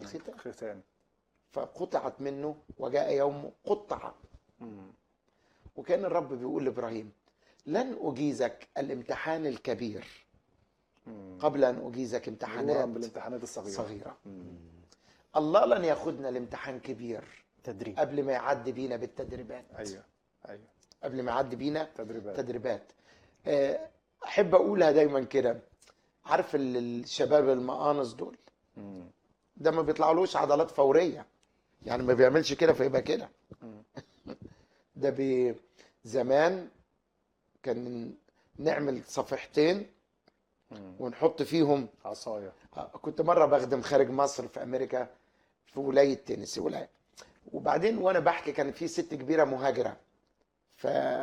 الختان ختان فقطعت منه وجاء يوم قطع مم. وكان الرب بيقول لابراهيم لن اجيزك الامتحان الكبير مم. قبل ان اجيزك مرورا امتحانات بالامتحانات الصغيره صغيره مم. الله لن ياخدنا لامتحان كبير تدريب قبل ما يعدي بينا بالتدريبات ايوه ايوه قبل ما يعدي بينا تدريبات تدريبات آه، احب اقولها دايما كده عارف ال- الشباب المقانص دول مم. ده ما بيطلعلوش عضلات فوريه يعني ما بيعملش كده فيبقى كده مم. ده بي زمان كان نعمل صفيحتين مم. ونحط فيهم عصايه آه، كنت مره بخدم خارج مصر في امريكا في ولايه تينيسي ولايه وبعدين وانا بحكي كان في ست كبيره مهاجره ف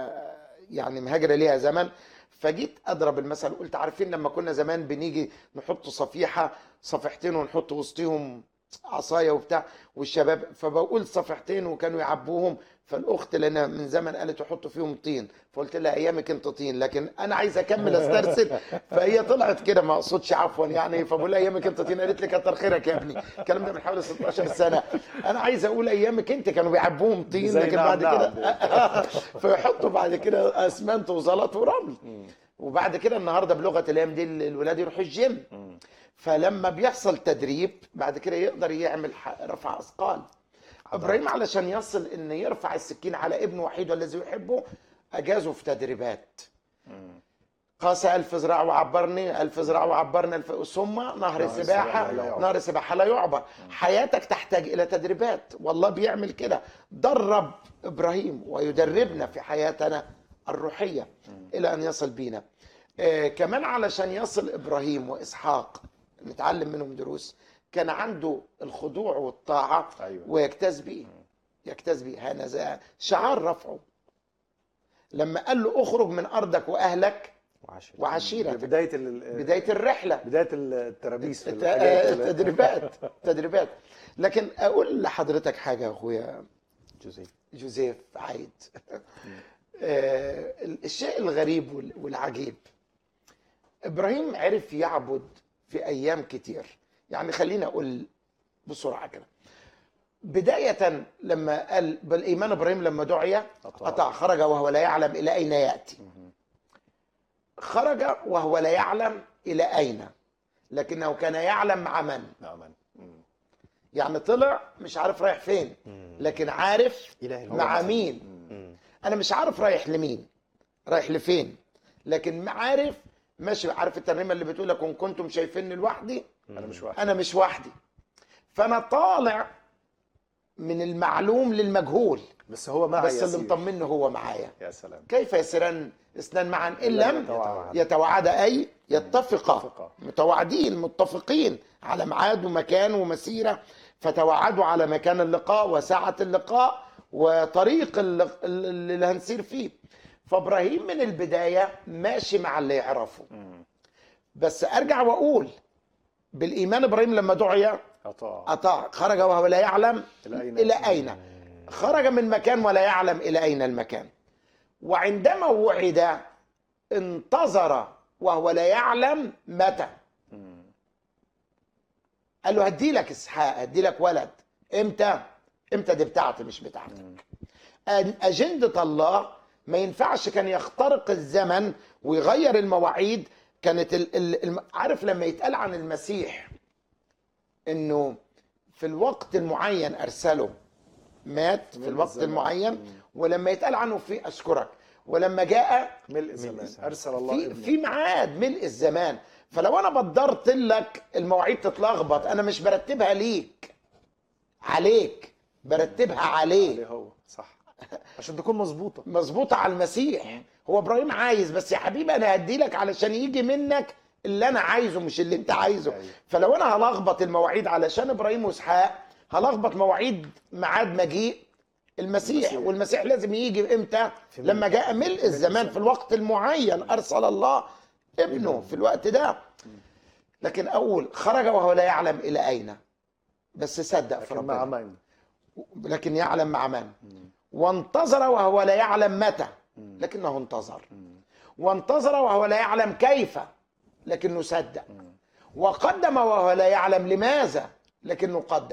يعني مهاجره ليها زمن فجيت اضرب المثل قلت عارفين لما كنا زمان بنيجي نحط صفيحه صفيحتين ونحط وسطهم عصايه وبتاع والشباب فبقول صفيحتين وكانوا يعبوهم فالاخت لنا من زمن قالت يحطوا فيهم طين فقلت لها ايامك انت طين لكن انا عايز اكمل استرسل فهي طلعت كده ما اقصدش عفوا يعني فبقول لها ايامك انت طين قالت لي كتر خيرك يا ابني الكلام ده من حوالي 16 سنه انا عايز اقول ايامك انت كانوا بيعبوهم طين زي لكن نعم بعد نعم. كده فيحطوا بعد كده اسمنت وزلط ورمل مم. وبعد كده النهارده بلغه الايام دي الولاد يروحوا الجيم مم. فلما بيحصل تدريب بعد كده يقدر يعمل ح- رفع اثقال ابراهيم علشان يصل ان يرفع السكين على ابنه وحيده الذي يحبه اجازه في تدريبات مم. قاس ألف ذراع وعبرني ألف ذراع وعبرنا الف... ثم نهر نهر سباحة السباحة لا يعبر. نهر سباحة لا يعبر حياتك تحتاج إلى تدريبات والله بيعمل كده درب إبراهيم ويدربنا في حياتنا الروحية إلى أن يصل بينا آه كمان علشان يصل إبراهيم وإسحاق نتعلم منهم دروس كان عنده الخضوع والطاعة ايوه ويجتاز بيه يجتاز بيه هذا شعار رفعه لما قال له اخرج من ارضك واهلك وعشرة وعشيرتك بدايه ال... بداية الرحلة بداية الترابيس في الت- الحاجات آه، اللي- تدريبات تدريبات لكن اقول لحضرتك حاجة يا اخويا جوزيف جوزيف عايد آه، الشيء الغريب وال- والعجيب ابراهيم عرف يعبد في ايام كتير يعني خليني اقول بسرعة كده بداية لما قال بالإيمان إبراهيم لما دعي أطاع. قطع خرج وهو لا يعلم إلى أين يأتي مهم. خرج وهو لا يعلم إلى أين لكنه كان يعلم مع من نعم مم. يعني طلع مش عارف رايح فين لكن عارف إله الموت. مع مين مم. أنا مش عارف رايح لمين رايح لفين لكن عارف ماشي عارف الترنيمة اللي بتقول لك إن كنتم شايفيني لوحدي انا مش واحد انا مش وحدي فانا طالع من المعلوم للمجهول بس هو معي بس اللي يسير. مطمني هو معايا يا سلام كيف يسيران اثنان معا ان لم يتوعد. يتوعدا اي يتفقا يتفقا. متوعدين متفقين على ميعاد ومكان ومسيره فتوعدوا على مكان اللقاء وساعه اللقاء وطريق اللي, اللي هنسير فيه فابراهيم من البدايه ماشي مع اللي يعرفه مم. بس ارجع واقول بالايمان ابراهيم لما دعي أطاع أطاع خرج وهو لا يعلم إلى أين إلى يصل؟ أين خرج من مكان ولا يعلم إلى أين المكان وعندما وعد انتظر وهو لا يعلم متى مم. قال له هدي لك اسحاق هدي لك ولد امتى امتى دي بتاعتي مش بتاعتك مم. أن- أجندة الله ما ينفعش كان يخترق الزمن ويغير المواعيد كانت ال ال الم- عارف لما يتقال عن المسيح انه في الوقت المعين ارسله مات في ملء الوقت الزمان. المعين مم. ولما يتقال عنه في اشكرك ولما جاء ملء الزمان ارسل الله في ابنه في ميعاد ملء الزمان فلو انا بدرت لك المواعيد تتلخبط انا مش برتبها ليك عليك برتبها عليه عليه هو صح عشان تكون مظبوطه مظبوطه على المسيح هو ابراهيم عايز بس يا حبيبي انا هدي لك علشان يجي منك اللي انا عايزه مش اللي انت عايزه أيوة. فلو انا هلخبط المواعيد علشان ابراهيم واسحاق هلخبط مواعيد ميعاد مجيء المسيح المسيح. والمسيح لازم يجي امتى في لما جاء ملء الزمان في الوقت المعين ارسل الله ابنه في الوقت ده لكن اقول خرج وهو لا يعلم الى اين بس صدق في لكن مع ربنا من لكن يعلم مع من وانتظر وهو لا يعلم متى لكنه انتظر وانتظر وهو لا يعلم كيف لكنه صدق وقدم وهو لا يعلم لماذا لكنه قدم